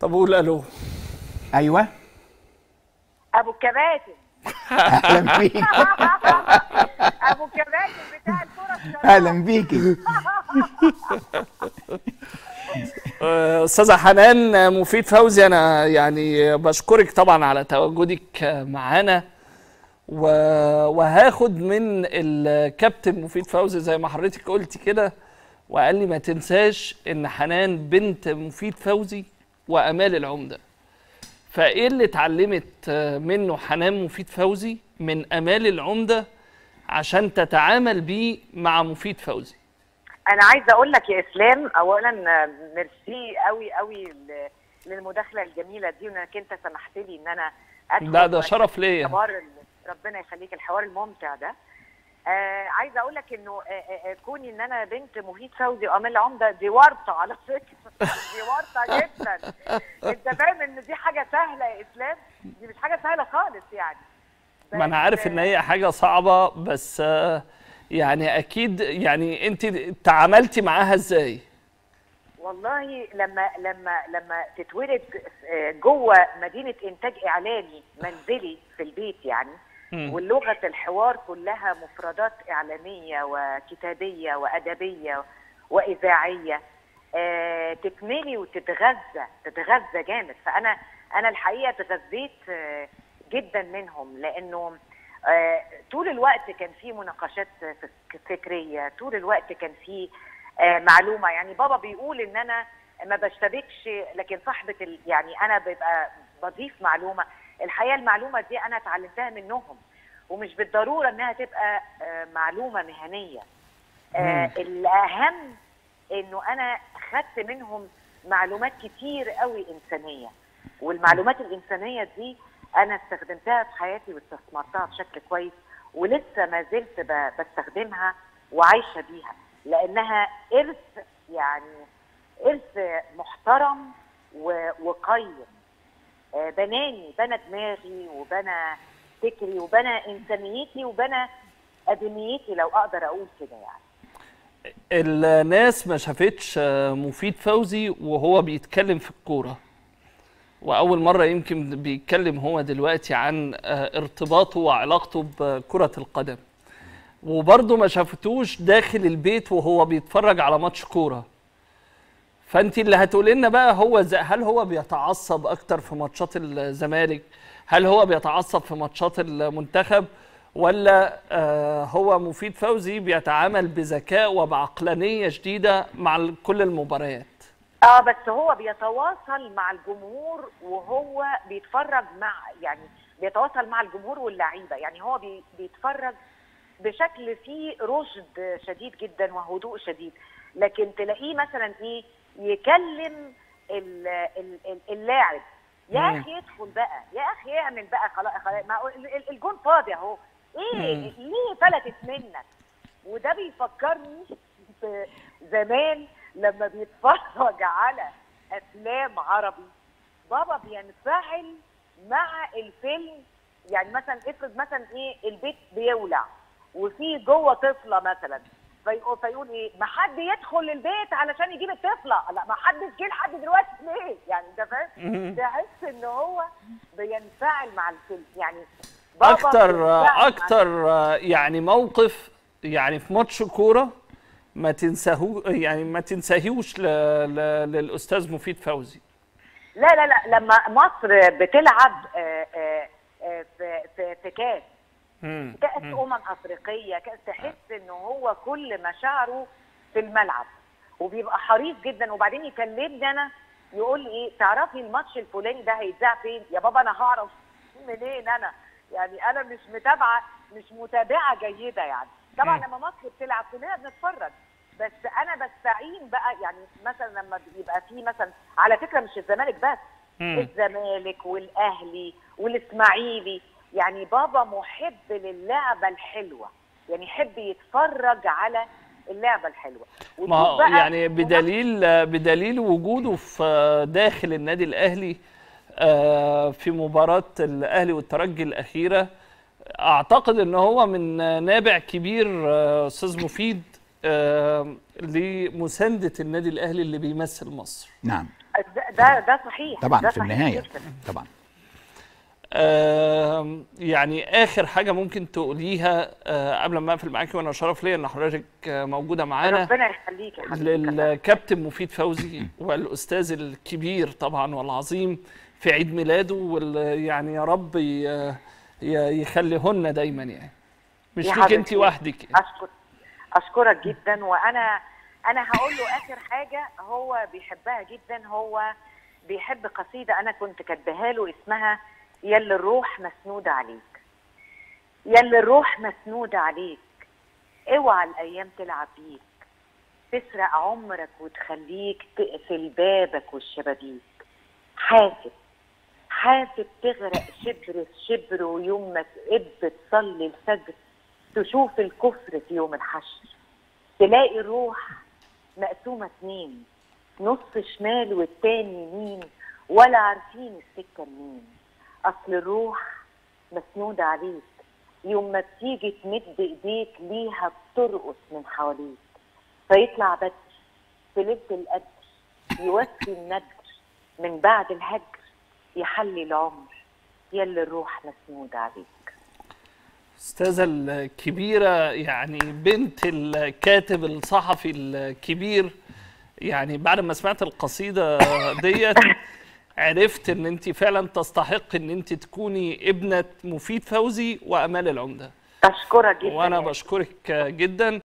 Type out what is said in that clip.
طب قول الو ايوه ابو الكباتن اهلا بيك ابو الكباتن بتاع الكره الشراب. اهلا بيكي آه، استاذه حنان مفيد فوزي انا يعني بشكرك طبعا على تواجدك معانا و- وهاخد من الكابتن مفيد فوزي زي ما حضرتك قلت كده وقال لي ما تنساش ان حنان بنت مفيد فوزي وامال العمده فايه اللي اتعلمت منه حنان مفيد فوزي من امال العمده عشان تتعامل بيه مع مفيد فوزي انا عايزه اقول لك يا اسلام اولا ميرسي قوي قوي ل- للمداخله الجميله دي وانك انت سمحت لي ان انا ادخل لا ده في شرف ليا الحوار ال- ربنا يخليك الحوار الممتع ده آه عايزه اقول لك انه آه آه آه، كوني ان انا بنت مهيد فوزي وامال عمده دي ورطه على فكره دي ورطه جدا انت فاهم ان دي حاجه سهله يا اسلام دي مش حاجه سهله خالص يعني ما انا عارف ان هي حاجه صعبه بس آه، يعني اكيد يعني انت تعاملتي معاها ازاي والله لما لما لما تتولد آه، جوه مدينه انتاج اعلامي منزلي في البيت يعني مم. واللغه الحوار كلها مفردات اعلاميه وكتابيه وادبيه واذاعيه آه، تكملي وتتغذى تتغذى جامد فانا انا الحقيقه اتغذيت آه، جدا منهم لانه آه، طول الوقت كان في مناقشات فك- فكريه طول الوقت كان في آه، معلومه يعني بابا بيقول ان انا ما بشتبكش لكن صاحبه ال... يعني انا ببقى بضيف معلومه الحقيقه المعلومه دي انا اتعلمتها منهم ومش بالضروره انها تبقى آه، معلومه مهنيه آه، الاهم انه انا خدت منهم معلومات كتير قوي انسانيه والمعلومات الانسانيه دي انا استخدمتها في حياتي واستثمرتها بشكل كويس ولسه ما زلت ب- بستخدمها وعايشه بيها لانها ارث يعني ارث محترم و- وقيم آه، بناني بنى دماغي وبنى فكري وبنى انسانيتي وبنى ادميتي لو اقدر اقول كده يعني الناس ما شافتش آه، مفيد فوزي وهو بيتكلم في الكوره واول مره يمكن بيتكلم هو دلوقتي عن آه، ارتباطه وعلاقته بكره القدم وبرضه ما شافتوش داخل البيت وهو بيتفرج على ماتش كوره فانت اللي هتقولي لنا بقى هو ز- هل هو بيتعصب اكتر في ماتشات الزمالك هل هو بيتعصب في ماتشات المنتخب ولا آه هو مفيد فوزي بيتعامل بذكاء وبعقلانيه شديده مع ال- كل المباريات اه بس هو بيتواصل مع الجمهور وهو بيتفرج مع يعني بيتواصل مع الجمهور واللعيبه يعني هو بي بيتفرج بشكل فيه رشد شديد جدا وهدوء شديد لكن تلاقيه مثلا ايه يكلم ال- ال- ال- اللاعب يا مم. اخي ادخل بقى يا اخي اعمل بقى خلاص خلاص ما هو ال- ال- الجون فاضي اهو ايه مم. ليه فلتت منك وده بيفكرني زمان لما بيتفرج على افلام عربي بابا بينفعل مع الفيلم يعني مثلا افرض مثلا ايه البيت بيولع وفي جوه طفله مثلا فيقول, فيقول ايه ما حد يدخل البيت علشان يجيب الطفله لا ما حدش جه لحد دلوقتي ليه يعني انت فاهم تحس ان هو بينفعل مع الفيلم يعني بابا اكتر بينفعل مع اكتر آه، يعني موقف يعني في ماتش كوره ما تنساهو يعني ما تنساهوش ل... ل... للاستاذ مفيد فوزي لا لا لا لما مصر بتلعب آه، آه، آه، في في في كاس مم. كاس امم افريقيه كاس تحس ان هو كل مشاعره في الملعب وبيبقى حريص جدا وبعدين يكلمني انا يقول لي ايه تعرفي الماتش الفلاني ده هيتذاع فين يا بابا انا هعرف منين انا يعني انا مش متابعه مش متابعه جيده يعني طبعا مم. لما مصر بتلعب كلنا بنتفرج بس انا بستعين بقى يعني مثلا لما بيبقى في مثلا على فكره مش الزمالك بس مم. الزمالك والاهلي والاسماعيلي يعني بابا محب للعبه الحلوه يعني يحب يتفرج على اللعبه الحلوه ما وتشوف هو بقى يعني بدليل بدليل وجوده في داخل النادي الاهلي آه، في مباراه الاهلي والترجي الاخيره اعتقد ان هو من نابع كبير آه، استاذ مفيد آه، لمسانده النادي الاهلي اللي بيمثل مصر نعم ده- ده ده صحيح طبعا ده في صحيح النهايه جداً. طبعا آم، يعني اخر حاجه ممكن تقوليها آه، قبل ما اقفل معاكي وانا شرف ليا ان حضرتك آه، موجوده معانا ربنا يخليك يا حبيبي للكابتن مفيد فوزي والاستاذ الكبير طبعا والعظيم في عيد ميلاده وال يعني يا رب ي- ي- يخليهن دايما يعني مش يا ليك انت حبيبتي. وحدك يعني. اشكر اشكرك جدا وانا انا هقول له اخر حاجه هو بيحبها جدا هو بيحب قصيده انا كنت كاتباها له اسمها يل الروح مسنوده عليك يل الروح مسنوده عليك اوعى الايام تلعب بيك تسرق عمرك وتخليك تقفل بابك والشبابيك حاسب حاسب تغرق شبر في شبر ويوم ما تقب تصلي الفجر تشوف الكفر في يوم الحشر تلاقي الروح مقسومة اتنين نص شمال والتاني يمين ولا عارفين السكة منين أصل الروح مسنودة عليك يوم ما بتيجي تمد ايديك ليها بترقص من حواليك فيطلع بدر في ليلة القدر يوفي الندر من بعد الهجر يحلي العمر يلي الروح مسنودة عليك الاستاذه الكبيره يعني بنت الكاتب الصحفي الكبير يعني بعد ما سمعت القصيده ديت عرفت ان انت فعلا تستحق ان انت تكوني ابنه مفيد فوزي وامال العمده أشكرك جدا وانا يا بشكرك جدا